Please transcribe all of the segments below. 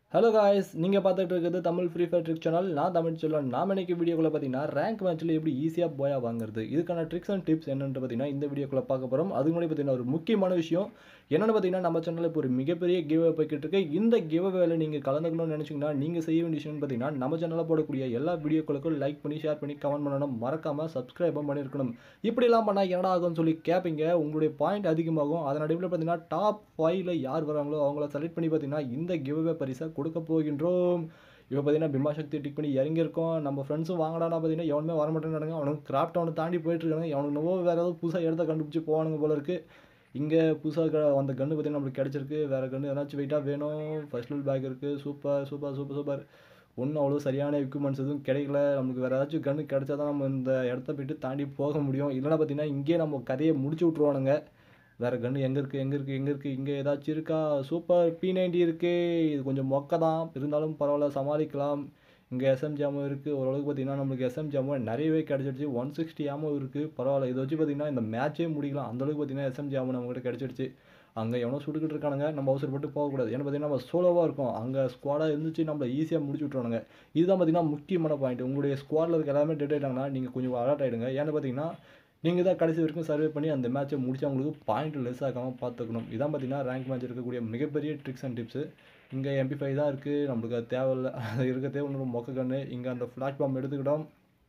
hello guys நீங்கள் பார்த்துட்டு இருக்கிறது Tamil free fire trick channel நான் தமிழ் சொல்லுவேன் நாம் இன்னைக்கு வீடியோக்குள்ள பார்த்தீங்கன்னா ரேங்க் மேட்ச்சில் எப்படி ஈஸியாக போயா வாங்குறது இதுக்கான ட்ரிக்ஸ் அண்ட் டிப்ஸ் என்னென்னு பார்த்தீங்கன்னா இந்த வீடியோக்குள்ள பார்க்க போகிறோம் அதுக்கு முன்னாடி பார்த்தீங்கன்னா ஒரு முக்கியமான விஷயம் என்னென்னு பார்த்தீங்கன்னா நம்ம சேனலில் இப்போ ஒரு மிகப்பெரிய கிவ் போய்கிட்டு இருக்கு இந்த கிவ் வேலை நீங்கள் கலந்துக்கணும்னு நினச்சிங்கன்னா நீங்கள் செய்ய வேண்டிய விஷயம் பார்த்தீங்கன்னா நம்ம சேனலில் போடக்கூடிய எல்லா வீடியோக்களுக்கும் லைக் பண்ணி ஷேர் பண்ணி கமெண்ட் பண்ணணும் மறக்காமல் சப்ஸ்கிரைபும் பண்ணியிருக்கணும் இப்படிலாம் பண்ணால் என்னடா ஆகும்னு சொல்லி கேட்பீங்க உங்களுடைய பாயிண்ட் அதிகமாகும் அதன் அடிப்படையில் பார்த்தீங்கன்னா டாப் ஃபைவ்ல யார் வராங்களோ அவங்கள செலக்ட் பண்ணி பார்த்தீங்கன்னா இந்த கிவ்வே பரிசை கொடுக்க போகின்றோம் இப்போ பார்த்தீங்கன்னா பிம்மா சக்தி டிக் பண்ணி இறங்கியிருக்கோம் நம்ம ஃப்ரெண்ட்ஸும் வாங்கடானா பார்த்தீங்கன்னா எவனுமே வர மாட்டேன்னு அவனுக்கு கிராஃப்ட் அவனை தாண்டி போயிட்டு இருக்காங்க அவனுக்கு என்னவோ வேறு ஏதாவது புதுசாக இடத்த கண்டுபிடிச்சி போவானுங்க போல இருக்குது இங்கே புதுசாக வந்த கன்று பார்த்தீங்கன்னா நம்மளுக்கு கிடச்சிருக்கு வேறு கன்று ஏதாச்சும் வெயிட்டாக வேணும் ஃபர்ஸ்ட் லூல் பேக் இருக்குது சூப்பர் சூப்பர் சூப்பர் சூப்பர் ஒன்றும் அவ்வளோ சரியான எக்யூப்மெண்ட்ஸ் எதுவும் கிடைக்கல நமக்கு வேறு ஏதாச்சும் கன்று கிடச்சா தான் நம்ம இந்த இடத்த போயிட்டு தாண்டி போக முடியும் இல்லைன்னா பார்த்தீங்கன்னா இங்கேயே நம்ம கதையை முடிச்சு விட்ருவானுங்க வேறு கன்று எங்கே இருக்குது எங்கே இருக்குது எங்கே இருக்குது இங்கே ஏதாச்சும் இருக்கா சூப்பர் பி நைன்டி இருக்குது இது கொஞ்சம் மொக்க தான் இருந்தாலும் பரவாயில்ல சமாளிக்கலாம் இங்கே எஸ்எம் ஜாமும் இருக்குது ஓரளவுக்கு பார்த்தீங்கன்னா நம்மளுக்கு எஸ்எம் ஜாமும் நிறையவே கிடச்சிடுச்சு ஒன் சிக்ஸ்டி ஆமும் இருக்குது பரவாயில்ல இதை வச்சு பார்த்தீங்கன்னா இந்த மேட்சே முடிக்கலாம் அந்தளவுக்கு பார்த்தீங்கன்னா எஸ்எம் ஜாமும் நம்மகிட்ட கிடச்சிடுச்சு அங்கே எவனோ சுட்டுக்கிட்டு இருக்கானுங்க நம்ம அவசரப்பட்டு போகக்கூடாது ஏன்னா பார்த்தீங்கன்னா நம்ம சோலோவாக இருக்கும் அங்கே ஸ்குவாடாக இருந்துச்சு நம்மளை ஈஸியாக முடிச்சு விட்ருவானுங்க இதுதான் பார்த்தீங்கன்னா முக்கியமான பாயிண்ட் உங்களுடைய ஸ்குவாடில் இருக்க எல்லாமே டெட் ஆகிட்டாங்கன்னா நீங்கள் கொஞ்சம் அலர்ட் ஆகிடுங்க ஏன்னு பார்த்தீங்கன்னா நீங்கள் தான் கடைசி வரைக்கும் சர்வே பண்ணி அந்த மேட்ச்சை முடிச்சு அவங்களுக்கு பாயிண்ட் லெஸ் ஆகாமல் பார்த்துக்கணும் இதான் பார்த்தீங்கன்னா ரேங்க் மேட்ச் இருக்கக்கூடிய மிகப்பெரிய ட்ரிக்ஸ் அண்ட் டிப்ஸு இங்கே எம்பி ஃபைவ் தான் இருக்குது நம்மளுக்கு அது தேவையில்லை அது இருக்க தேவை மொக்க கன்று இங்கே அந்த ஃப்ளாஷ் பாம்பு எடுத்துக்கிட்டோம்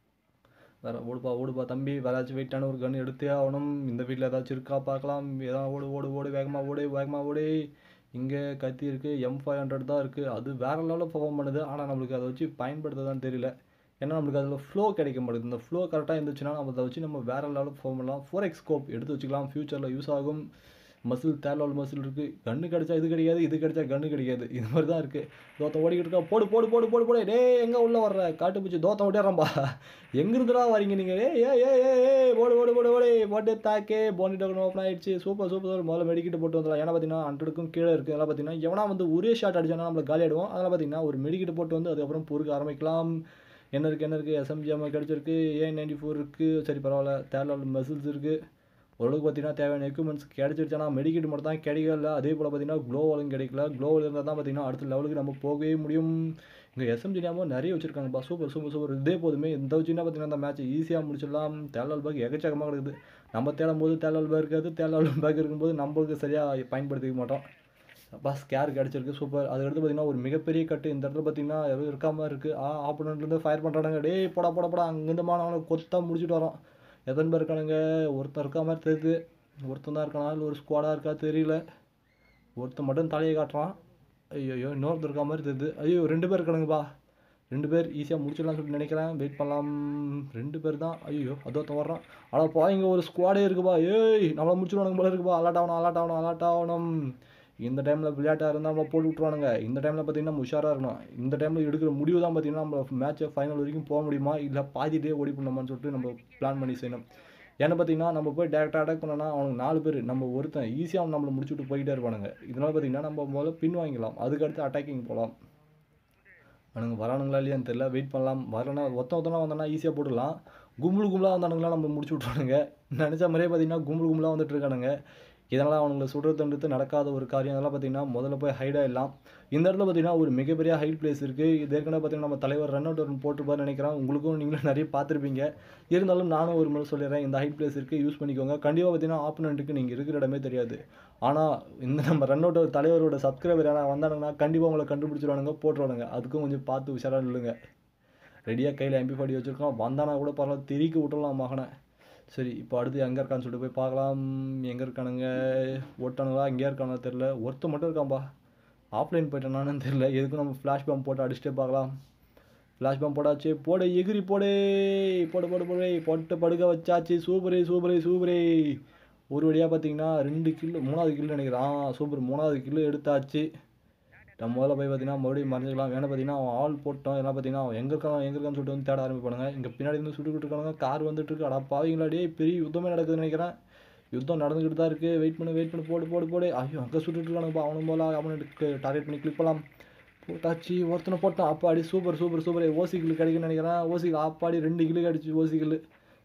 வேறு ஓடுப்பா ஓடுப்பா தம்பி வேறு ஏதாச்சும் வெயிட்டான ஒரு கன்று எடுத்தே ஆகணும் இந்த வீட்டில் ஏதாச்சும் இருக்கா பார்க்கலாம் ஏதாவது ஓடு ஓடு ஓடு வேகமாக ஓடு வேகமாக ஓடு இங்கே கத்தி இருக்குது எம் ஃபைவ் ஹண்ட்ரட் தான் இருக்குது அது வேறு லெவலில் பர்ஃபார்ம் பண்ணுது ஆனால் நம்மளுக்கு அதை வச்சு பயன்படுத்த தான் தெரியல ஏன்னா நம்மளுக்கு அதில் ஃப்ளோ கிடைக்க மாட்டேங்குது இந்த ஃப்ளோ கரெக்டாக இருந்துச்சுன்னா நம்ம அதை வச்சு நம்ம வேறு லெவலில் பர்ஃபார்ம் பண்ணலாம் ஃபோர் எக்ஸ் ஸ்கோப் எடுத்து வச்சுக்கலாம் ஃப்யூச்சரில் யூஸ் ஆகும் மசில் தேர்லால் மசில் இருக்குது கன்று கிடைச்சா இது கிடையாது இது கிடைச்சா கன்று கிடையாது இது மாதிரி தான் இருக்குது தோத்த ஓடிக்கிட்டு இருக்கா போடு போடு போடு போடு போடு டே எங்கே உள்ளே வர்ற காட்டு பூச்சி தோத்த ஓட்டிடுறம்பா எங்கிருந்துடா வரீங்க நீங்கள் ஏ ஏ ஏ ஏ ஏ போடு போடு போடு போடு போட்டு தாக்கே போனி டோக்கன் ஓப்பன் ஆயிடுச்சு சூப்பர் சூப்பர் சூப்பர் முதல்ல மெடிக்கிட்டு போட்டு வந்துடலாம் ஏன்னா பார்த்தீங்கன்னா ஹண்ட்ரடுக்கும் கீழே இருக்குது அதெல்லாம் பார்த்தீங்கன்னா எவனா வந்து ஒரே ஷாட் அடிச்சானா நம்மளை காலி ஆடுவோம் அதெல்லாம் பார்த்தீங்கன்னா ஒரு மெடிக்கிட்டு போட்டு வந்து அதுக்கப்புறம் பொறுக்க ஆரம்பிக்கலாம் என்ன இருக்குது என்ன இருக்குது எஸ்எம்ஜிஎம் கிடச்சிருக்கு ஏ நைன்டி ஃபோர் இருக்குது சரி பரவாயில்ல தேர்லால் மசில்ஸ் இருக்குது ஓரளவுக்கு பார்த்தீங்கன்னா தேவையான எக்யூப்மெண்ட்ஸ் கிடச்சிருச்சுன்னா மெடிக்கெட் மட்டும் தான் கிடைக்கல அதே போல் பார்த்தீங்கன்னா க்ளோவலும் கிடைக்கல க்ளோவல் இருந்தால் தான் பார்த்தீங்கன்னா அடுத்த லெவலுக்கு நம்ம போகவே முடியும் இங்கே எஸ்எம்ஜி ஞாபகம் நிறைய வச்சிருக்காங்கப்பா சூப்பர் சூப்பர் சூப்பர் இதே போதுமே இந்த வச்சுன்னா பார்த்தீங்கன்னா அந்த மேட்ச் ஈஸியாக முடிச்சிடலாம் தேலால் பேக் எக்கச்சக்கமாக இருக்குது நம்ம தேடும் போது தேலால் பேக் இருக்காது தேலால் பேக் இருக்கும்போது நம்மளுக்கு சரியாக பயன்படுத்திக்க மாட்டோம் அப்பா ஸ்கேர் கிடச்சிருக்கு சூப்பர் அதுக்கடுத்து பார்த்தீங்கன்னா ஒரு மிகப்பெரிய கட்டு இந்த இடத்துல பார்த்தீங்கன்னா எதுவும் இருக்காமல் இருக்குது ஆ ஆப்போனண்ட்லேருந்து ஃபயர் பண்ணுறானுங்க டேய் போடா போடா போடா அங்கேருந்து மாணவனை கொத்தா முடிச்சுட்டு வரோம் எத்தனை பேர் இருக்கானுங்க ஒருத்தன் இருக்கா மாதிரி தெரியுது ஒருத்தன் தான் இருக்கானா இல்லை ஒரு ஸ்குவாடாக இருக்கா தெரியல ஒருத்தன் மட்டும் தலையை காட்டுறான் ஐயோ இன்னொருத்தர் இருக்கா மாதிரி தெரியுது ஐயோ ரெண்டு பேர் இருக்கானுங்கப்பா ரெண்டு பேர் ஈஸியாக முடிச்சிடலாம்னு சொல்லி நினைக்கிறேன் வெயிட் பண்ணலாம் ரெண்டு பேர் தான் ஐயோ அதோத்தன் வர்றான் ஆனால் பா இங்கே ஒரு ஸ்குவாடே இருக்குப்பா ஏய் நம்மளை முடிச்சிடுவானுங்க போல இருக்குப்பா அலாட் ஆகணும் அலாட் ஆகணும் அலாட் ஆகணும் இந்த டைமில் விளையாட்டாக இருந்தால் நம்மளை போட்டு விட்ருவானுங்க இந்த டைமில் பார்த்தீங்கன்னா நம்ம உஷாராக இருக்கணும் இந்த டைமில் எடுக்கிற முடிவு தான் பார்த்தீங்கன்னா நம்ம மேட்ச்சை ஃபைனல் வரைக்கும் போக முடியுமா இல்லை பாதிட்டே ஓடி பண்ணணுமான்னு சொல்லிட்டு நம்ம பிளான் பண்ணி செய்யணும் ஏன்னா பார்த்தீங்கன்னா நம்ம போய் டேரெக்டாக அட்டாக் பண்ணோன்னா அவனுக்கு நாலு பேர் நம்ம ஒருத்தன் ஈஸியாக அவன் நம்மளை முடிச்சுட்டு போயிட்டே இருப்பானுங்க இதனால் பார்த்தீங்கன்னா நம்ம முதல்ல பின் வாங்கிக்கலாம் அதுக்கடுத்து அட்டாக்கிங் போகலாம் அவனுங்க வரானுங்களா இல்லையான்னு தெரியல வெயிட் பண்ணலாம் வரலனா ஒத்த ஒத்தனா வந்தோன்னா ஈஸியாக போட்டுடலாம் கும்பல் கும்பலாக வந்தானுங்களா நம்ம முடிச்சு விட்ருவானுங்க நினச்ச மாதிரியே பார்த்தீங்கன்னா கும்பல் கும்பலாக வந்துட்டு இருக்கானுங்க இதனால் அவனுங்களை சுடுறதுன்றது நடக்காத ஒரு காரியம் அதெல்லாம் பார்த்தீங்கன்னா முதல்ல போய் ஹைட் ஆகிடலாம் இந்த இடத்துல பார்த்தீங்கன்னா ஒரு மிகப்பெரிய ஹைட் பிளேஸ் இருக்குது இது ஏற்கனவே பார்த்தீங்கன்னா நம்ம தலைவர் ரன் அவுட் ஒன்று போட்டுப்பாரு நினைக்கிறேன் உங்களுக்கும் நீங்களும் நிறைய பார்த்துருப்பீங்க இருந்தாலும் நானும் ஒரு முறை சொல்லிடுறேன் இந்த ஹைட் பிளேஸ் இருக்குது யூஸ் பண்ணிக்கோங்க கண்டிப்பாக பார்த்தீங்கன்னா ஆப்போனண்ட்டுக்கு நீங்கள் இருக்கிற இடமே தெரியாது ஆனால் இந்த நம்ம ரன் அவுட் தலைவரோட சப்ஸ்கிரைபர் யாராவது வந்தானுங்கன்னா கண்டிப்பாக உங்களை கண்டுபிடிச்சிருவானுங்க போட்டுருவானுங்க அதுக்கும் கொஞ்சம் பார்த்து உஷாராக நில்லுங்க ரெடியாக கையில் எம்பி ஃபார்ட்டி வச்சுருக்கோம் வந்தானா கூட பரவாயில்ல திரிக்கி விட்டுடலாம் மகனை சரி இப்போ அடுத்து எங்கே இருக்கான்னு சொல்லிட்டு போய் பார்க்கலாம் எங்கே இருக்கானுங்க ஓட்டானுங்களா எங்கேயா இருக்கானு தெரில ஒருத்த மட்டும் இருக்கான்பா ஆஃப்லைன் போயிட்டானான்னு தெரில எதுக்கும் நம்ம ஃப்ளாஷ் பாம் போட்டு அடிச்சுட்டே பார்க்கலாம் ஃப்ளாஷ் பாம் போட்டாச்சு போடு எகிரி போடு போடு போடு போடு போட்டு படுக்க வச்சாச்சு சூப்பரே சூப்பரே சூப்பரே ஒரு வழியாக பார்த்தீங்கன்னா ரெண்டு கிலோ மூணாவது கிலோ நினைக்கிறான் சூப்பர் மூணாவது கிலோ எடுத்தாச்சு நம்ம முதல்ல போய் பார்த்தீங்கன்னா மறுபடியும் மறைஞ்சிக்கலாம் வேணா பார்த்தீங்கன்னா அவன் ஆள் போட்டோம் எல்லாம் பார்த்தீங்கன்னா அவன் எங்கே இருக்கான் எங்கே இருக்கான்னு சொல்லிட்டு வந்து தேட ஆரம்பிப்பானுங்க இங்கே பின்னாடி இருந்து சுட்டுக்கிட்டு இருக்கானுங்க கார் வந்துட்டு இருக்கு அடா பாவீங்களாடியே பெரிய யுத்தமே நடக்குதுன்னு நினைக்கிறேன் யுத்தம் நடந்துக்கிட்டு தான் இருக்குது வெயிட் பண்ணு வெயிட் பண்ணு போடு போடு போடு ஐயோ அங்கே சுட்டுட்டு இருக்கானுங்கப்பா அவனும் போல அவனுக்கு டார்கெட் பண்ணி கிளிக் பண்ணலாம் போட்டாச்சு ஒருத்தனை போட்டான் அப்பாடி சூப்பர் சூப்பர் சூப்பர் ஓசிக்கில் கிடைக்குன்னு நினைக்கிறேன் ஓசிக்கில் அப்பாடி ரெண்டு கிலோ கிடச்சி ஓசிக்கில்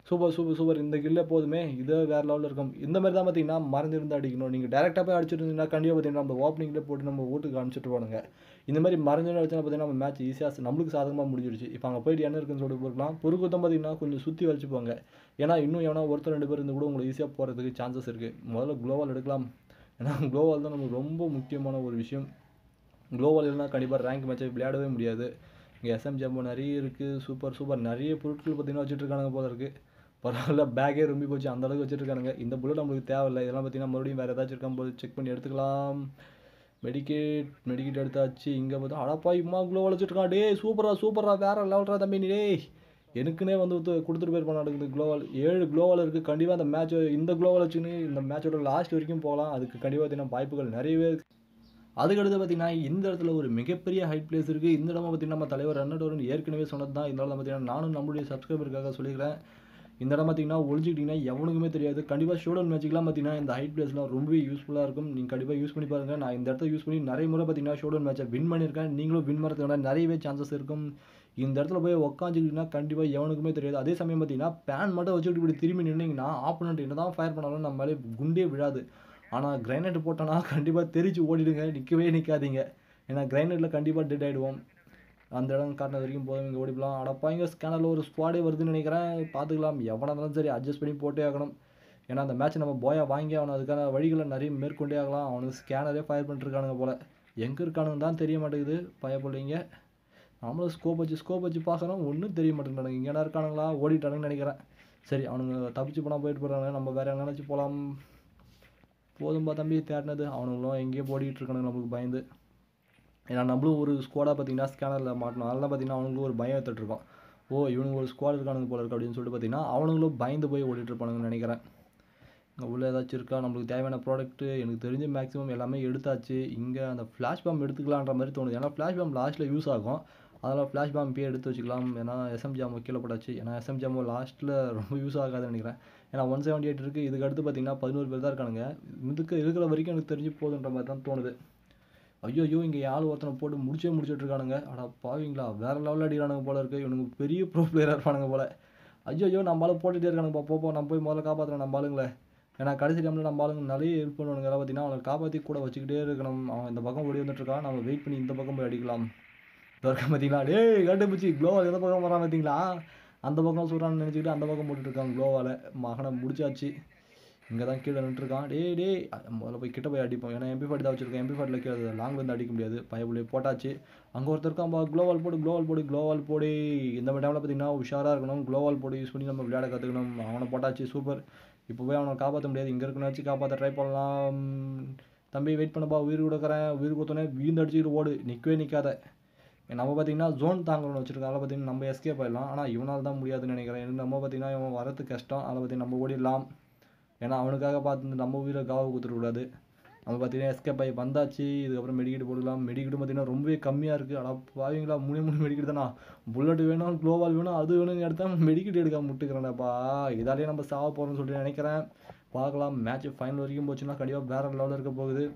சூப்பர் சூப்பர் சூப்பர் இந்த கில்லே போதுமே இதே வேறு லெவலில் இருக்கும் இந்த மாதிரி தான் பார்த்தீங்கன்னா மறந்துருந்து அடிக்கணும் நீங்கள் டேரெக்டாக போய் அடிச்சிருந்தீங்கன்னா கண்டிப்பாக பார்த்தீங்கன்னா நம்ம ஓப்பனிங்கில் போட்டு நம்ம வீட்டுக்கு அனுப்பிச்சிட்டு போனுங்க இந்த மாதிரி மறைஞ்சு அடிச்சா பார்த்தீங்கன்னா நம்ம மேட்ச் ஈஸியாக நம்மளுக்கு சாதகமாக முடிஞ்சிருச்சு இப்போ அங்கே போயிட்டு என்ன இருக்குன்னு சொல்லிட்டு போயிருக்கலாம் பொறுக்குத்தம் பார்த்தீங்கன்னா கொஞ்சம் சுற்றி வச்சுப்போங்க ஏன்னா இன்னும் எவனா ஒருத்தர் ரெண்டு பேர் இருந்து கூட உங்களுக்கு ஈஸியாக போகிறதுக்கு சான்சஸ் இருக்குது முதல்ல குளோவால் எடுக்கலாம் ஏன்னா குளோவால் தான் நமக்கு ரொம்ப முக்கியமான ஒரு விஷயம் குளோவால் இல்லைனா கண்டிப்பாக ரேங்க் மேட்சை விளையாடவே முடியாது இங்கே எஸ்எம் ஜம்போ நிறைய இருக்குது சூப்பர் சூப்பர் நிறைய பொருட்கள் பார்த்தீங்கன்னா வச்சுட்டு இருக்கானுங்க போல இருக்குது பரவாயில்ல பேக்கே ரொம்ப போச்சு அந்த அளவுக்கு வச்சுருக்கானுங்க இந்த புல்லட் நம்மளுக்கு தேவையில்லை இதெல்லாம் பார்த்தீங்கன்னா மறுபடியும் வேறு ஏதாச்சும் இருக்கான் போது செக் பண்ணி எடுத்துக்கலாம் மெடிக்கேட் மெடிக்கேட் எடுத்தாச்சு இங்கே பார்த்தா அடப்பா இம்மா குளோவால் வச்சுருக்கான் டே சூப்பரா சூப்பரா வேற லெவல்ரா தம்பி நீ டேய் எனக்குன்னே வந்து ஒருத்த- கொடுத்துட்டு போயிருப்பான் நடக்குது குளோவால் ஏழு குளோவால் இருக்குது கண்டிப்பாக அந்த மேட்ச் இந்த குளோவால் வச்சுன்னு இந்த மேட்சோட லாஸ்ட் வரைக்கும் போகலாம் அதுக்கு கண்டிப்பாக பார்த்தீங்கன்னா வாய்ப்புகள் நிறையவே இருக்கு அதுக்கடுத்து பார்த்தீங்கன்னா இந்த இடத்துல ஒரு மிகப்பெரிய ஹைட் பிளேஸ் இருக்குது இந்த இடமா பார்த்தீங்கன்னா நம்ம தலைவர் ரன்னடோரன் ஏற்கனவே சொன்னது தான் இருந்தாலும் பார்த்தீங்கன்னா நானும் நம்மளுடைய சப்ஸ்கிரைபருக்காக சொல்லிக்கிறேன் இந்த இடம் பார்த்தீங்கன்னா ஒழிஞ்சிக்கிட்டிங்கன்னா எவனுக்குமே தெரியாது கண்டிப்பாக ஷோடவுன் மேட்ச்சுக்கெலாம் பார்த்தீங்கன்னா இந்த ஹைட் பிளேஸ்லாம் ரொம்பவே யூஸ்ஃபுல்லாக இருக்கும் நீங்கள் கண்டிப்பாக யூஸ் பண்ணி பாருங்கள் நான் இந்த இடத்த யூஸ் பண்ணி நிறைய முறை பார்த்தீங்கன்னா ஷோடவுன் மேட்சை வின் பண்ணியிருக்கேன் நீங்களும் வின் பண்ணுறதுக்கான நிறையவே சான்சஸ் இருக்கும் இந்த இடத்துல போய் உக்காந்துக்கிட்டிங்கன்னா கண்டிப்பாக எவனுக்குமே தெரியாது அதே சமயம் பார்த்தீங்கன்னா பேன் மட்டும் வச்சுட்டு இப்படி திரும்பி நின்னீங்கன்னா ஆப்போனண்ட் என்ன தான் ஃபயர் பண்ணாலும் நம்ம மேலே குண்டே விழாது ஆனால் கிரைனேட் போட்டோன்னா கண்டிப்பாக தெரிச்சு ஓடிடுங்க நிற்கவே நிற்காதீங்க ஏன்னா கிரைனேட்டில் கண்டிப்பாக டெட் ஆகிடுவோம் அந்த இடம் காட்டின வரைக்கும் போதும் இங்கே ஓடிப்பலாம் அடப்பா இங்கே ஸ்கேனரில் ஒரு ஸ்குவாடே வருதுன்னு நினைக்கிறேன் பார்த்துக்கலாம் எவனாக இருந்தாலும் சரி அட்ஜஸ்ட் பண்ணி போட்டே ஆகணும் ஏன்னா அந்த மேட்ச் நம்ம போயா வாங்கி அவனை அதுக்கான வழிகளை நிறைய மேற்கொண்டே ஆகலாம் அவனுக்கு ஸ்கேனரே ஃபயர் பண்ணிட்டுருக்கானுங்க போல் எங்கே இருக்கானுங்க தான் தெரிய மாட்டேங்குது பயப்பிள்ளைங்க நம்மளும் ஸ்கோப் வச்சு ஸ்கோப் வச்சு பார்க்குறோம் ஒன்றும் தெரிய மாட்டேங்கிறானுங்க இங்கே இருக்கானுங்களா ஓடிட்டானுங்கன்னு நினைக்கிறேன் சரி அவனுங்க தப்பிச்சு போனால் போயிட்டு போகிறாங்க நம்ம வேறு எங்கேனாச்சும் போகலாம் போதும்பா தம்பி தேடினது அவனுங்களும் எங்கேயோ ஓடிட்டு இருக்கானுங்க நம்மளுக்கு பயந்து ஏன்னா நம்மளும் ஒரு ஸ்குவாடாக பார்த்தீங்கன்னா ஸ்கேனரில் மாட்டணும் அதெல்லாம் பார்த்தீங்கன்னா அவனுங்களும் ஒரு பயம் எடுத்துட்டு இருக்கான் ஓ இவனுங்க ஒரு ஸ்குவாட் இருக்கானுங்க போல இருக்கு அப்படின்னு சொல்லிட்டு பார்த்தீங்கன்னா அவனுங்களும் பயந்து போய் ஓடிட்டு இருப்பானுங்கன்னு நினைக்கிறேன் இங்கே உள்ள ஏதாச்சும் இருக்கா நம்மளுக்கு தேவையான ப்ராடக்ட்டு எனக்கு தெரிஞ்ச மேக்ஸிமம் எல்லாமே எடுத்தாச்சு இங்கே அந்த ஃப்ளாஷ் பாம் எடுத்துக்கலான்ற மாதிரி தோணுது ஏன்னா ஃப்ளாஷ் பாம் லாஸ்ட்டில் யூஸ் ஆகும் அதனால் ஃப்ளாஷ் பாம் இப்பயே எடுத்து வச்சுக்கலாம் ஏன்னா எஸ்எம் ஜாமோ கீழே போட்டாச்சு ஏன்னா எஸ்எம் ஜாமோ லாஸ்ட்டில் ரொம்ப யூஸ் ஆகாதுன்னு நினைக்கிறேன் ஏன்னா ஒன் செவன்டி எயிட் இருக்குது இதுக்கு அடுத்து பார்த்தீங்கன்னா பதினோரு பேர் தான் இருக்கானுங்க இதுக்கு இருக்கிற வரைக்கும் எனக்கு தெரிஞ்சு போதுன்ற மாதிரி தான் தோணுது ஐயோ ஐயோ இங்கே ஆள் ஒருத்தனை போட்டு முடிச்சே முடிச்சிட்டு இருக்கானுங்க அடா பாவீங்களா வேற லெவலில் அடிக்கிறானுங்க போல இருக்கு இவனுக்கு பெரிய ப்ரோ பிளேயராக இருப்பானுங்க போல ஐயோ ஐயோ நம்ம ஆளு போட்டுட்டே இருக்கானுங்க போ, போ போ நம்ம போய் முதல்ல காப்பாற்றுறோம் நம்ம ஆளுங்களே ஏன்னா கடைசி டைமில் நம்ம ஆளுங்க நிறைய ஹெல்ப் பண்ணுவானுங்க அதாவது பார்த்தீங்கன்னா அவனை காப்பாற்றி கூட வச்சுக்கிட்டே இருக்கணும் அவன் இந்த பக்கம் ஓடி வந்துட்டு இருக்கான் நம்ம வெயிட் பண்ணி இந்த பக்கம் போய் அடிக்கலாம் இருக்க பார்த்தீங்களா டேய் கண்டுபிடிச்சி க்ளோவால் எந்த பக்கம் வரான் பார்த்தீங்களா அந்த பக்கம் சொல்கிறான்னு நினச்சிக்கிட்டு அந்த பக்கம் போட்டுட்டு இருக்கான் க்ளோவால் மகனை முடிச்சாச்சு இங்கே தான் கீழே நின்றுருக்கான் டேய் டேய் அ- முதல்ல போய் கிட்ட போய் அடிப்போம் ஏன்னா எம்பி ஃபார்ட்டி தான் வச்சிருக்கேன் எம்பி ஃபார்ட்டில் கீழே லாங் வந்து அடிக்க முடியாது பயபுள்ளே போட்டாச்சு அங்கே ஒருத்தர் இருக்கான்பா க்ளோவால் போடு க்ளோவால் போடு க்ளோவால் போடு இந்த மாதிரி டைமில் பார்த்தீங்கன்னா உஷாராக இருக்கணும் க்ளோவால் போடு யூஸ் பண்ணி நம்ம விளையாட கற்றுக்கணும் அவனை போட்டாச்சு சூப்பர் இப்போ போய் அவனை காப்பாற்ற முடியாது இங்கே இருக்கணும் காப்பாற்ற ட்ரை பண்ணலாம் தம்பி வெயிட் பண்ணப்பா உயிர் கொடுக்குறேன் உயிர் கொடுத்தோன்னே வீந்து அடிச்சுக்கிட்டு ஓடு நிற்கவே நிற்காத நம்ம பார்த்தீங்கன்னா ஜோன் தாங்கணும்னு வச்சிருக்கோம் அதில் பார்த்தீங்கன்னா நம்ம எஸ்கேப் ஆயிடலாம் ஆனால் இவனால் தான் முடியாதுன்னு நினைக்கிறேன் நம்ம பார்த்தீங்கன்னா இவன் வரது கஷ்டம் அதில் பார்த்தீங்கன்னா நம்ம ஓடிடலாம் ஏன்னா அவனுக்காக பார்த்து நம்ம உயிரை காவ கொடுத்துடக்கூடாது நம்ம பார்த்தீங்கன்னா எஸ்கேப் ஆகி வந்தாச்சு இதுக்கப்புறம் மெடிக்கெட் போடலாம் மெடிக்கெட் பார்த்தீங்கன்னா ரொம்பவே கம்மியாக இருக்குது அடா பாவீங்களா மூணு மூணு மெடிக்கெட் தானா புல்லட் வேணும் க்ளோவால் வேணும் அது வேணும்னு எடுத்தா மெடிக்கெட் எடுக்காம முட்டுக்கிறேன்டாப்பா இதாலேயே நம்ம சாவ போகிறோம்னு சொல்லிட்டு நினைக்கிறேன் பார்க்கலாம் மேட்ச் ஃபைனல் வரைக்கும் போச்சுன்னா கண்டிப்பாக வேற லெவலில் இருக்க போகுது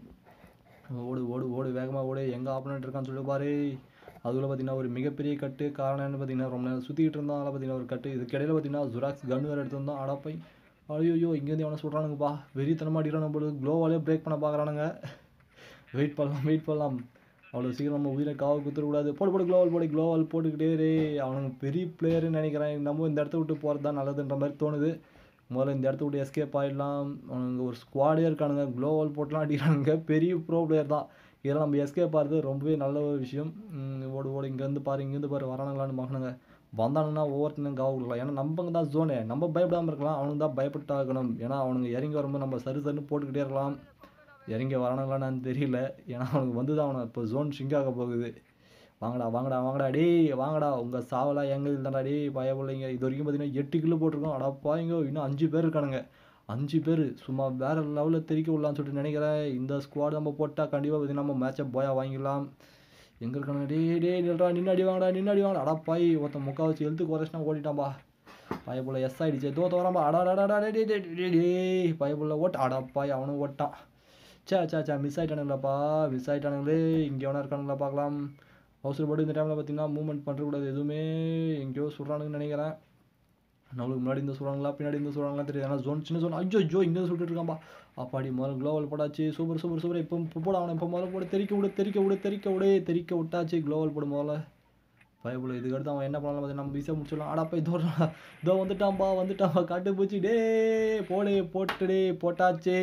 ஓடு ஓடு ஓடு வேகமாக ஓடு எங்கே ஆப்போனண்ட் இருக்கான்னு சொல்லி பாரு அதுக்குள்ள பார்த்தீங்கன்னா ஒரு மிகப்பெரிய கட்டு காரணம் என்ன பார்த்தீங்கன்னா ரொம்ப நேரம் சுற்றிக்கிட்டு இருந்தால் அதில் பார்த்தீங்கன்னா ஒரு கட்டு இதுக்கு இடையில பார்த்தீங்கன்னா ஜுராக்ஸ் கன் வேறு எடுத்திருந்தோம் அடப்பை ஐயோ இங்கேருந்து எவனை சொல்கிறானுங்கப்பா வெறித்தனமாக அடிக்கிறானு போல க்ளோவாலே பிரேக் பண்ண பார்க்குறானுங்க வெயிட் பண்ணலாம் வெயிட் பண்ணலாம் அவ்வளோ சீக்கிரம் நம்ம உயிரை காவ குத்துறக்கூடாது போடு போடு க்ளோவால் போடு க்ளோவால் போட்டுக்கிட்டே ரே அவனுங்க பெரிய பிளேயர்னு நினைக்கிறேன் நம்ம இந்த இடத்த விட்டு போகிறது தான் நல்லதுன்ற மாதிரி தோணுது முதல்ல இந்த இடத்த விட்டு எஸ்கேப் ஆகிடலாம் அவனுங்க ஒரு ஸ்குவாடே இருக்கானுங்க க்ளோவால் போட்டுலாம் அடிக்கிறானுங்க பெரிய ப்ரோ பிளேயர் தான் இதெல்லாம் நம்ம எஸ்கேப் ஆகிறது ரொம்பவே நல்ல ஒரு விஷயம் ம், ஓடு ஓடு இங்கேருந்து பாரு இங்கேருந்து பாரு வரானுங்களான்னு பார்க்கணுங்க வந்தானுங்கன்னா ஒவ்வொருத்தனும் காவ கொடுக்கலாம் ஏன்னா நம்ம தான் ஜோனு நம்ம பயப்படாமல் இருக்கலாம் அவனுக்கு தான் பயப்பட்டு ஆகணும் ஏன்னா அவனுங்க இறங்கி வரும்போது நம்ம சரி சரின்னு போட்டுக்கிட்டே இருக்கலாம் இறங்கி வரானுங்களான்னு தெரியல ஏன்னா அவனுக்கு வந்து தான் அவனை இப்போ ஜோன் ஷிங்காக போகுது வாங்கடா வாங்கடா வாங்கடா டேய் வாங்கடா உங்கள் சாவலாம் எங்கள் தான்டா டேய் பய பிள்ளைங்க இது வரைக்கும் பார்த்தீங்கன்னா எட்டு கிலோ போட்டிருக்கோம் அடா பாய்ங்க இன்னும் அஞ்சு பேர் இருக்கானுங்க அஞ்சு பேர் சும்மா வேற லெவலில் தெரிக்க விடலான்னு சொல்லிட்டு நினைக்கிறேன் இந்த ஸ்குவாட் நம்ம போட்டால் கண்டிப்பாக பார்த்தீங்கன்னா நம்ம மேட்சை போயா வாங்கிடலாம் எங்கே இருக்கானுங்க டேய் டேய் நில்றா நின்று அடி வாங்கடா நின்று அடி வாங்கடா அடா பாய் ஒருத்தன் முக்கா வச்சு எழுத்து குறைச்சினா ஓடிட்டான்பா பயப்புள்ள எஸ் ஆயிடுச்சு தோ தோறாம்பா அடா அடா அடா டே டே டே டேய் பயப்புள்ள ஓட்ட அடா பாய் அவனும் ஓட்டான் சே சே சே மிஸ் ஆயிட்டானுங்களாப்பா மிஸ் ஆயிட்டானுங்களே இங்கே எவனா இருக்கானுங்களா பார்க்கலாம் அவசரப்பட்டு இந்த டைமில் பார்த்தீங்கன்னா மூவ்மெண்ட் பண்ணுறக்கூடாது எதுவுமே எங்கேயோ சொல்கிறானுங்கன்னு நினைக்கிறேன் நம்மளுக்கு முன்னாடி இந்த சொல்கிறாங்களா பின்னாடி இந்த சொல்கிறாங்களா தெரியாது ஆனால் ஜோன் சின்ன ஜோன் ஐயோ ஜோ இங்கே சுட்டுட்டு இருக்கான்பா அப்பாடி முதல்ல குளோவல் போடாச்சு சூப்பர் சூப்பர் சூப்பர் இப்போ இப்போ போட அவனை இப்போ முதல்ல போட தெறிக்க விடு தெறிக்க விடு தெறிக்க விடு தெறிக்க விட்டாச்சு குளோவல் போடு முதல்ல பயப்புல இதுக்கு அடுத்து அவன் என்ன பண்ணலாம் பார்த்து நம்ம ஈஸியாக முடிச்சிடலாம் ஆடா போய் இதோ இதோ வந்துட்டான்பா வந்துட்டான்பா காட்டு பூச்சி டே போடு போட்டுடே போட்டாச்சே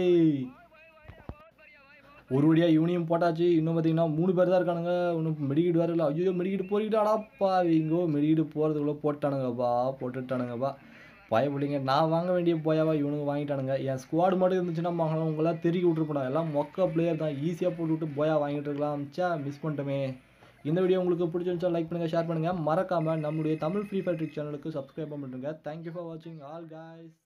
ஒரு வழியாக இவனையும் போட்டாச்சு இன்னும் பார்த்தீங்கன்னா மூணு பேர் தான் இருக்கானுங்க இன்னும் மெடிக்கிட்டு வேறு இல்லை ஐயோ மெடிக்கிட்டு போறிக்கிட்டு அடாப்பா இங்கோ மெடிக்கிட்டு போகிறதுக்குள்ளே போட்டானுங்கப்பா போட்டுட்டானுங்கப்பா பயப்படிங்க நான் வாங்க வேண்டிய போயாவா இவனுங்க வாங்கிட்டானுங்க என் ஸ்குவாடு மட்டும் இருந்துச்சுன்னா மகளாம் உங்களாம் தெருக்கி விட்டுருப்பா எல்லாம் மொக்க பிளேயர் தான் ஈஸியாக போட்டு விட்டு போயா வாங்கிட்டு இருக்கலாம் சே மிஸ் பண்ணிட்டோமே இந்த வீடியோ உங்களுக்கு பிடிச்சிருந்துச்சா லைக் பண்ணுங்கள் ஷேர் பண்ணுங்கள் மறக்காமல் நம்மளுடைய தமிழ் ஃப்ரீ ஃபயர் ட்ரிக் சேனலுக்கு சப்ஸ்கிரைப் பண்ணிட்டுருங்க தேங்க்யூ ஃபார் வாட்சிங் ஆல் guys